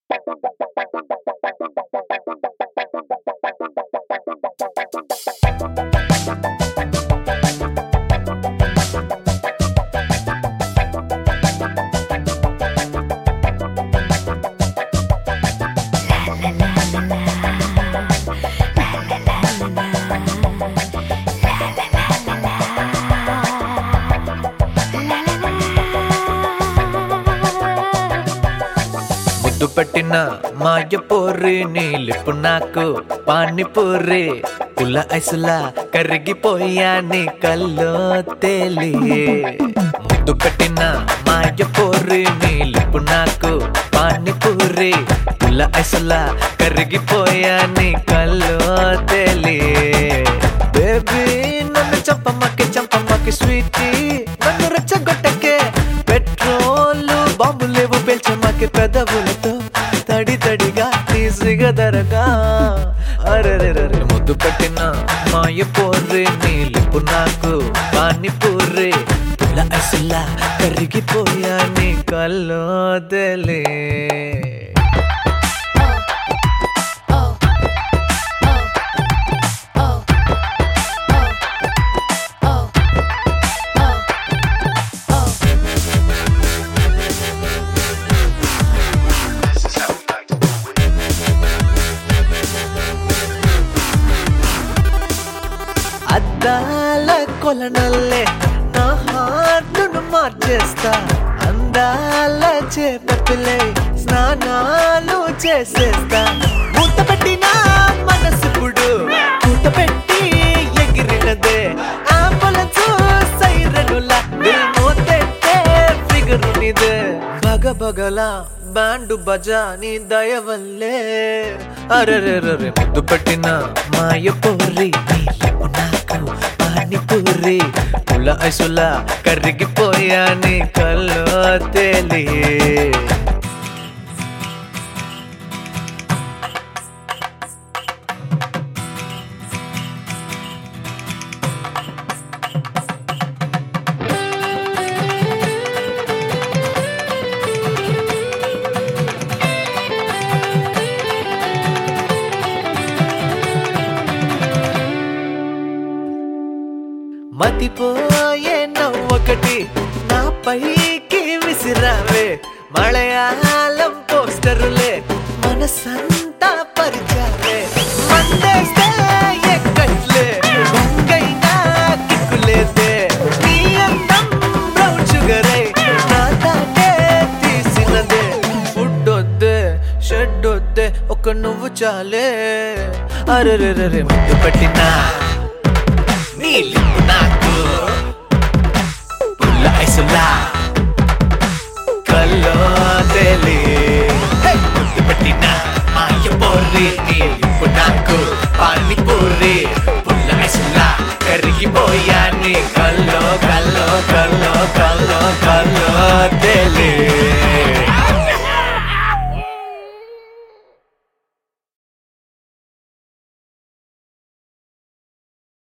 ముద్దు పెట్టిన మాయ పోర్రి నీ లిప్పు నాకు పానీపూరి పుల్ల ఐసులా కరిగిపోయా నీ కల్లో తేలి ముద్దు పెట్టిన మాయ పోర్రి నీ లిప్పు నాకు పానీపూరి పుల్ల ఐసులా కరిగిపోయా నీ కల్లో తేలి బేబీ నన్ను చంపమ్మకి చంపమ్మకి స్వీటీ నన్ను రెచ్చగొట్టకే పెట్రోల్ బాంబు లేవు పేల్చమ్మకి పెదవులతో తడి తడిగా ఈజీగా ధరగా అరెరెరెరె ముద్దు పెట్టిన మాయ పోర్రి నీ లిప్పు నాకు పానీపూరి పుల్ల ఐసులా కరిగిపోయా నీ కల్లో తెలే అద్దాల కొలనల్లే నా హార్ట్ను మార్చేస్తా అందాల చేపపిల్లే స్నానాలు చేసేస్తా మూత పెట్టిన మనసిప్పుడు మూత పెట్టి ఎగిరినదే అంబులెన్స్ సైరనుల మోతెట్టే ఫిగరు నిదే బగ బగల బ్యాండు బజా నీ దయ వల్లే అరెరెరెరె ముద్దు పెట్టిన మాయ పోరి నీ లిప్పు నాకు పానీపూరి పుల్ల ఐసులా కరిగిపోయా నీ కల్లో తేలి మతిపోయే నవ్వొకటి నా పైకి విసిరావే మలయాళం పోస్టరులే మనసంతా పరిచావే మందేస్తే ఎక్కట్లే వంగైనా కిక్కులేదే నీ అందం బ్రౌన్ షుగరే నా తాటే తీసినదే ఫుడ్ వద్దే షెడ్ వద్దే ఒక నువ్వు చాలే అరెరెరెరె ముద్దు పెట్టినా నీళ్ళు నాకు పుల్ల ఐసులా కల్లో తెలి ముద్దు పెట్టిన మాయ పోర్రి నీళ్ళు నాకు పానీపూరి పుల్ల ఐసులా కరిగిపోయా నీ కల్లో కల్లో కల్లో కల్లో కల్లో